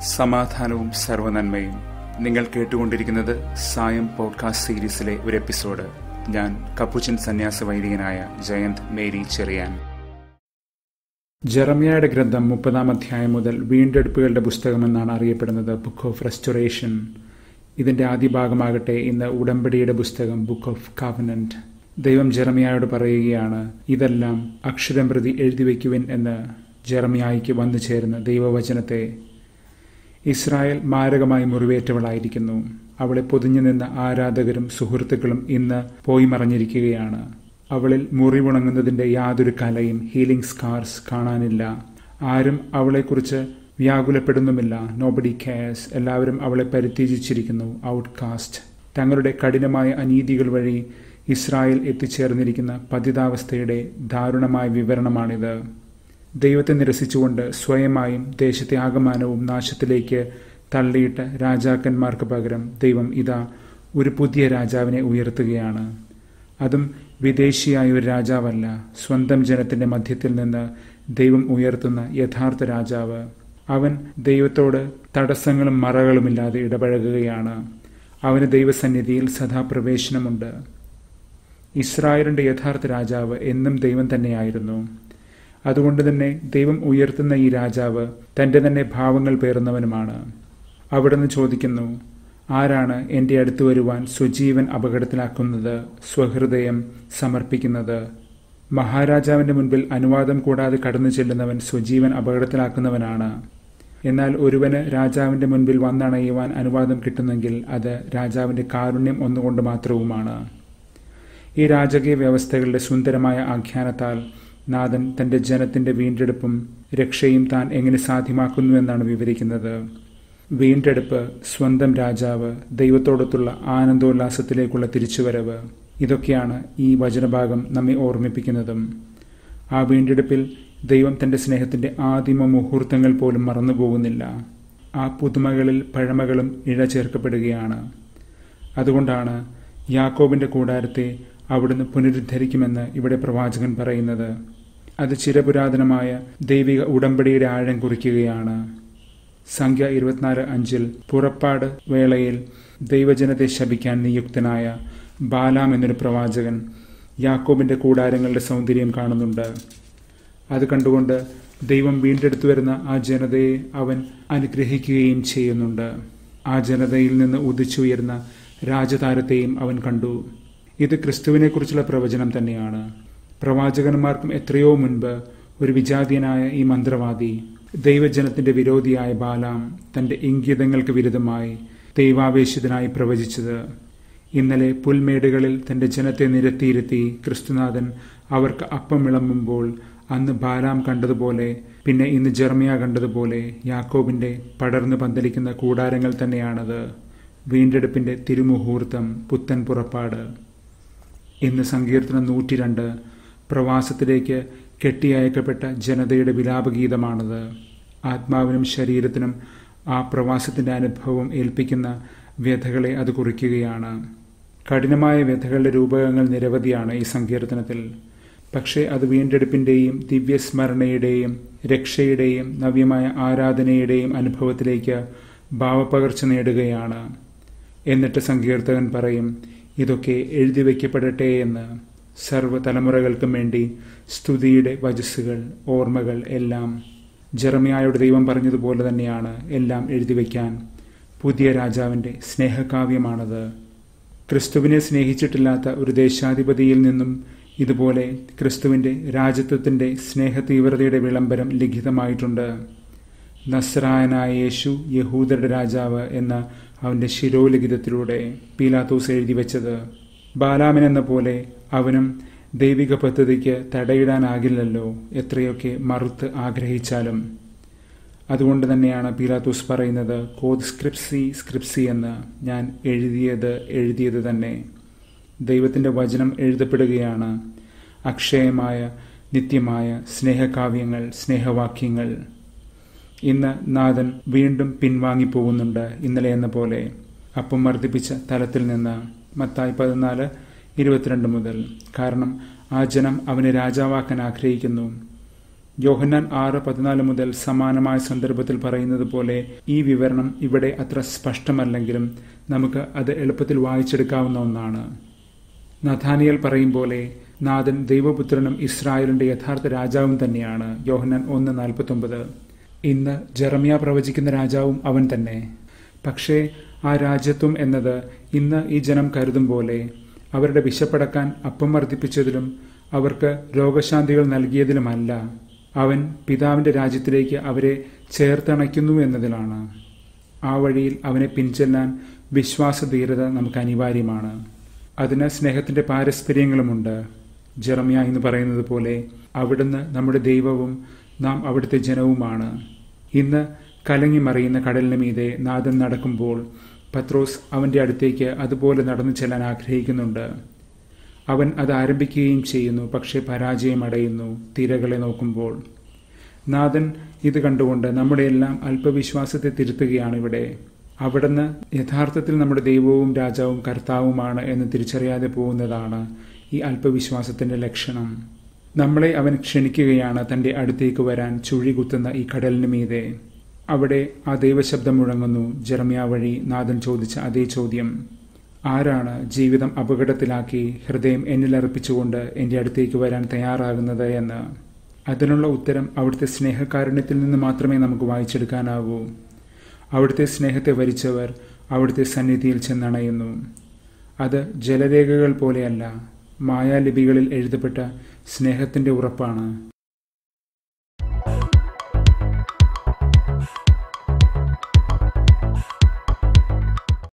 സമാധാനവും സർവനന്മയും നിങ്ങൾ കേട്ടുകൊണ്ടിരിക്കുന്നത് സായം പോഡ്കാസ്റ്റ് സീരീസിലെ ഒരു എപ്പിസോഡ് ഞാൻ കപ്പുച്ചൻ സന്യാസ വൈദികനായ ജയന്ത് മേരി ചെറിയാൻ ജെറമിയയുടെ ഗ്രന്ഥം മുപ്പതാം അധ്യായം മുതൽ വീണ്ടെടുപ്പുകളുടെ പുസ്തകമെന്നാണ് അറിയപ്പെടുന്നത് ബുക്ക് ഓഫ് റെസ്റ്റോറേഷൻ ഇതിന്റെ ആദ്യ ഭാഗമാകട്ടെ ഇന്ന് ഉടമ്പടിയുടെ പുസ്തകം ബുക്ക് ഓഫ് കവനന്റ് ദൈവം ജെറമിയായോട് പറയുകയാണ് ഇതെല്ലാം അക്ഷരം പ്രതി എഴുതിവെക്കുവിൻ എന്ന് ജെറമിയായിക്ക് വന്നു ചേരുന്ന ദൈവവചനത്തെ ഇസ്രായേൽ മാരകമായി മുറിവേറ്റവളായിരിക്കുന്നു അവളെ പൊതിഞ്ഞു നിന്ന ആരാധകരും സുഹൃത്തുക്കളും ഇന്ന് പോയി മറഞ്ഞിരിക്കുകയാണ് അവളിൽ മുറിവുണങ്ങുന്നതിന്റെ യാതൊരു കലയും ഹീലിംഗ് സ്കാർസ് കാണാനില്ല ആരും അവളെക്കുറിച്ച് വ്യാകുലപ്പെടുന്നുമില്ല നോബഡി കെയർസ് എല്ലാവരും അവളെ പരിത്യജിച്ചിരിക്കുന്നു ഔട്ട്കാസ്റ്റ് തങ്ങളുടെ കഠിനമായ അനീതികൾ വഴി ഇസ്രായേൽ എത്തിച്ചേർന്നിരിക്കുന്ന പതിതാവസ്ഥയുടെ ദാരുണമായ വിവരണമാണിത് ദൈവത്തെ നിരസിച്ചുകൊണ്ട് സ്വയമായും ദേശത്തെ ആകമാനവും നാശത്തിലേക്ക് തള്ളിയിട്ട രാജാക്കന്മാർക്ക് പകരം ദൈവം ഇതാ ഒരു പുതിയ രാജാവിനെ ഉയർത്തുകയാണ് അതും വിദേശിയായ ഒരു രാജാവല്ല സ്വന്തം ജനത്തിന്റെ മധ്യത്തിൽ നിന്ന് ദൈവം ഉയർത്തുന്ന യഥാർത്ഥ രാജാവ് അവൻ ദൈവത്തോട് തടസ്സങ്ങളും മറകളുമില്ലാതെ ഇടപഴകുകയാണ് അവന് ദൈവസന്നിധിയിൽ സദാ പ്രവേശനമുണ്ട് ഇസ്രായേലിന്റെ യഥാർത്ഥ രാജാവ് എന്നും ദൈവം തന്നെയായിരുന്നു അതുകൊണ്ട് തന്നെ ദൈവം ഉയർത്തുന്ന ഈ രാജാവ് തന്റെ തന്നെ ഭാവങ്ങൾ പേറുന്നവനുമാണ് അവിടുന്ന് ചോദിക്കുന്നു ആരാണ് എൻ്റെ അടുത്ത് വരുവാൻ സ്വജീവൻ അപകടത്തിലാക്കുന്നത് സ്വഹൃദയം സമർപ്പിക്കുന്നത് മഹാരാജാവിന്റെ മുൻപിൽ അനുവാദം കൂടാതെ കടന്നു ചെല്ലുന്നവൻ സ്വജീവൻ അപകടത്തിലാക്കുന്നവനാണ് എന്നാൽ ഒരുവന് രാജാവിന്റെ മുൻപിൽ വന്നണയുവാൻ അനുവാദം കിട്ടുന്നെങ്കിൽ അത് രാജാവിന്റെ കാരുണ്യം ഒന്നുകൊണ്ട് മാത്രവുമാണ് ഈ രാജകീയ വ്യവസ്ഥകളുടെ സുന്ദരമായ ആഖ്യാനത്താൽ നാഥൻ തന്റെ ജനത്തിന്റെ വീണ്ടെടുപ്പും രക്ഷയും താൻ എങ്ങനെ സാധ്യമാക്കുന്നുവെന്നാണ് വിവരിക്കുന്നത് വീണ്ടെടുപ്പ് സ്വന്തം രാജാവ് ദൈവത്തോടൊത്തുള്ള ആനന്ദോല്ലാസത്തിലേക്കുള്ള തിരിച്ചുവരവ് ഇതൊക്കെയാണ് ഈ വചനഭാഗം നമ്മെ ഓർമ്മിപ്പിക്കുന്നതും ആ വീണ്ടെടുപ്പിൽ ദൈവം തന്റെ സ്നേഹത്തിന്റെ ആദിമ മുഹൂർത്തങ്ങൾ പോലും മറന്നുപോകുന്നില്ല ആ പുതുമകളിൽ പഴമകളും ഇഴ ചേർക്കപ്പെടുകയാണ് അതുകൊണ്ടാണ് യാക്കോബിന്റെ കൂടാരത്തെ അവിടുന്ന് പുനരുദ്ധരിക്കുമെന്ന് ഇവിടെ പ്രവാചകൻ പറയുന്നത് അത് ചിരപുരാതനമായ ദൈവിക ഉടമ്പടിയുടെ ആഴം കുറിക്കുകയാണ് സംഖ്യ ഇരുപത്തിനാല് അഞ്ചിൽ പുറപ്പാട് വേളയിൽ ദൈവജനത്തെ ശപിക്കാൻ നിയുക്തനായ ബാലാം എന്നൊരു പ്രവാചകൻ യാക്കോബിന്റെ കൂടാരങ്ങളുടെ സൗന്ദര്യം കാണുന്നുണ്ട് അത് കണ്ടുകൊണ്ട് ദൈവം വീണ്ടെടുത്തു വരുന്ന ആ ജനതയെ അവൻ അനുഗ്രഹിക്കുകയും ചെയ്യുന്നുണ്ട് ആ ജനതയിൽ നിന്ന് ഉദിച്ചുയർന്ന രാജതാരത്തെയും അവൻ കണ്ടു ഇത് ക്രിസ്തുവിനെക്കുറിച്ചുള്ള പ്രവചനം തന്നെയാണ് പ്രവാചകന്മാർക്കും എത്രയോ മുൻപ് ഒരു വിജാതീയനായ ഈ മന്ത്രവാദി ദൈവജനത്തിന്റെ വിരോധിയായ ബാലാം തന്റെ ഇംഗിതങ്ങൾക്ക് വിരുദ്ധമായി ദൈവാവേശിതനായി പ്രവചിച്ചത് ഇന്നലെ പുൽമേടുകളിൽ തന്റെ ജനത്തെ നിരത്തിയിരുത്തി ക്രിസ്തുനാഥൻ അവർക്ക് അപ്പം വിളമ്പുമ്പോൾ അന്ന് ബാലാം കണ്ടതുപോലെ പിന്നെ ഇന്ന് ജർമിയ കണ്ടതുപോലെ യാക്കോബിന്റെ പടർന്നു പന്തലിക്കുന്ന കൂടാരങ്ങൾ തന്നെയാണത് വീണ്ടെടുപ്പിന്റെ തിരുമുഹൂർത്തം പുത്തൻ പുറപ്പാട് ഇന്ന് സങ്കീർത്തനം നൂറ്റിരണ്ട് പ്രവാസത്തിലേക്ക് കെട്ടിയയക്കപ്പെട്ട ജനതയുടെ വിലാപഗീതമാണത് ആത്മാവിനും ശരീരത്തിനും ആ പ്രവാസത്തിന്റെ അനുഭവം ഏൽപ്പിക്കുന്ന വ്യഥകളെ അത് കുറിക്കുകയാണ് കഠിനമായ വ്യഥകളുടെ രൂപകങ്ങൾ നിരവധിയാണ് ഈ സങ്കീർത്തനത്തിൽ പക്ഷേ അത് വീണ്ടെടുപ്പിന്റെയും ദിവ്യസ്മരണയുടെയും രക്ഷയുടെയും നവ്യമായ ആരാധനയുടെയും അനുഭവത്തിലേക്ക് ഭാവപകർച്ച നേടുകയാണ് എന്നിട്ട് സങ്കീർത്തകൻ പറയും ഇതൊക്കെ എഴുതി വയ്ക്കപ്പെടട്ടെ എന്ന് സർവ്വതലമുറകൾക്കും വേണ്ടി സ്തുതിയുടെ വജസ്സുകൾ ഓർമ്മകൾ എല്ലാം ജെറമിയായോട് ദൈവം പറഞ്ഞതുപോലെ തന്നെയാണ് എല്ലാം എഴുതി വയ്ക്കാൻ പുതിയ രാജാവിന്റെ സ്നേഹകാവ്യമാണത് ക്രിസ്തുവിനെ സ്നേഹിച്ചിട്ടില്ലാത്ത ഒരു ദേശാധിപതിയിൽ നിന്നും ഇതുപോലെ ക്രിസ്തുവിന്റെ രാജ്യത്വത്തിന്റെ സ്നേഹതീവ്രതയുടെ വിളംബരം ലിഖിതമായിട്ടുണ്ട് നസ്രായനായ യേശു യഹൂദരുടെ രാജാവ് എന്ന അവന്റെ ശിരോലിഖിതത്തിലൂടെ പീലാത്തോസ് എഴുതി വെച്ചത് ബാലാമിനെന്ന പോലെ അവനും ദൈവിക പദ്ധതിക്ക് തടയിടാനാകില്ലല്ലോ എത്രയൊക്കെ മറുത്ത് ആഗ്രഹിച്ചാലും അതുകൊണ്ട് തന്നെയാണ് പീലാത്തോസ് പറയുന്നത് കോത് സ്ക്രിപ്സി സ്ക്രിപ്സി എന്ന് ഞാൻ എഴുതിയത് എഴുതിയത് തന്നെ ദൈവത്തിന്റെ വചനം എഴുതപ്പെടുകയാണ് അക്ഷയമായ നിത്യമായ സ്നേഹകാവ്യങ്ങൾ സ്നേഹവാക്യങ്ങൾ ഇന്ന് നാഥൻ വീണ്ടും പിൻവാങ്ങിപ്പോകുന്നുണ്ട് ഇന്നലെ എന്ന പോലെ അപ്പം വർദ്ധിപ്പിച്ച തലത്തിൽ നിന്ന് മത്തായി പതിനാല് ഇരുപത്തിരണ്ട് മുതൽ കാരണം ആ ജനം അവനെ രാജാവാക്കാൻ ആഗ്രഹിക്കുന്നു യോഹന്നാൻ ആറ് പതിനാല് മുതൽ സമാനമായ സന്ദർഭത്തിൽ പറയുന്നത് പോലെ ഈ വിവരണം ഇവിടെ അത്ര സ്പഷ്ടമല്ലെങ്കിലും നമുക്ക് അത് എളുപ്പത്തിൽ വായിച്ചെടുക്കാവുന്ന ഒന്നാണ് നഥാനിയൽ പറയും പോലെ നാഥൻ ദൈവപുത്രനും ഇസ്രായേലിന്റെ യഥാർത്ഥ രാജാവും തന്നെയാണ് യോഹന്നാൻ ഒന്ന് നാൽപ്പത്തൊമ്പത് ഇന്ന് ജെറമിയ പ്രവചിക്കുന്ന രാജാവും അവൻ തന്നെ പക്ഷേ ആ രാജ്യത്വം എന്നത് ഇന്ന് ഈ ജനം കരുതും പോലെ അവരുടെ വിശപ്പടക്കാൻ അപ്പം വർദ്ധിപ്പിച്ചതിലും അവർക്ക് രോഗശാന്തികൾ നൽകിയതിലുമല്ല അവൻ പിതാവിന്റെ രാജ്യത്തിലേക്ക് അവരെ ചേർത്തണയ്ക്കുന്നു എന്നതിലാണ് ആ വഴിയിൽ അവനെ പിൻചെല്ലാൻ വിശ്വാസധീരത നമുക്ക് അനിവാര്യമാണ് അതിന് സ്നേഹത്തിന്റെ പാരസ്പര്യങ്ങളുമുണ്ട് ജെറമിയ എന്ന് പറയുന്നത് പോലെ അവിടുന്ന് നമ്മുടെ ദൈവവും നാം അവിടുത്തെ ജനവുമാണ് ഇന്ന് കലങ്ങി മറിയുന്ന കടലിന് മീതെ നാഥൻ നടക്കുമ്പോൾ പത്രോസ് അവന്റെ അടുത്തേക്ക് അതുപോലെ നടന്നു ചെല്ലാൻ ആഗ്രഹിക്കുന്നുണ്ട് അവൻ അത് ആരംഭിക്കുകയും ചെയ്യുന്നു പക്ഷേ പരാജയം അടയുന്നു തിരകളെ നോക്കുമ്പോൾ നാഥൻ ഇത് കണ്ടുകൊണ്ട് നമ്മുടെ എല്ലാം അല്പവിശ്വാസത്തെ തിരുത്തുകയാണ് ഇവിടെ അവിടുന്ന് യഥാർത്ഥത്തിൽ നമ്മുടെ ദൈവവും രാജാവും കർത്താവുമാണ് എന്ന് തിരിച്ചറിയാതെ പോകുന്നതാണ് ഈ അല്പവിശ്വാസത്തിന്റെ ലക്ഷണം നമ്മളെ അവൻ ക്ഷണിക്കുകയാണ് തന്റെ അടുത്തേക്ക് വരാൻ ചുഴി കുത്തുന്ന ഈ കടലിന് മീതെ അവിടെ ആ ദൈവശബ്ദം മുഴങ്ങുന്നു ജെറമ്യ വഴി നാഥൻ ചോദിച്ച അതേ ചോദ്യം ആരാണ് ജീവിതം അപകടത്തിലാക്കി ഹൃദയം എന്നിലർപ്പിച്ചുകൊണ്ട് എൻ്റെ അടുത്തേക്ക് വരാൻ തയ്യാറാകുന്നത് എന്ന് അതിനുള്ള ഉത്തരം അവിടുത്തെ സ്നേഹകാരുണ്യത്തിൽ നിന്ന് മാത്രമേ നമുക്ക് വായിച്ചെടുക്കാനാവൂ അവിടുത്തെ സ്നേഹത്തെ വരിച്ചവർ അവിടുത്തെ സന്നിധിയിൽ ചെന്നണയുന്നു അത് ജലരേഖകൾ പോലെയല്ല മായാലിപികളിൽ എഴുതപ്പെട്ട സ്നേഹത്തിന്റെ ഉറപ്പാണ്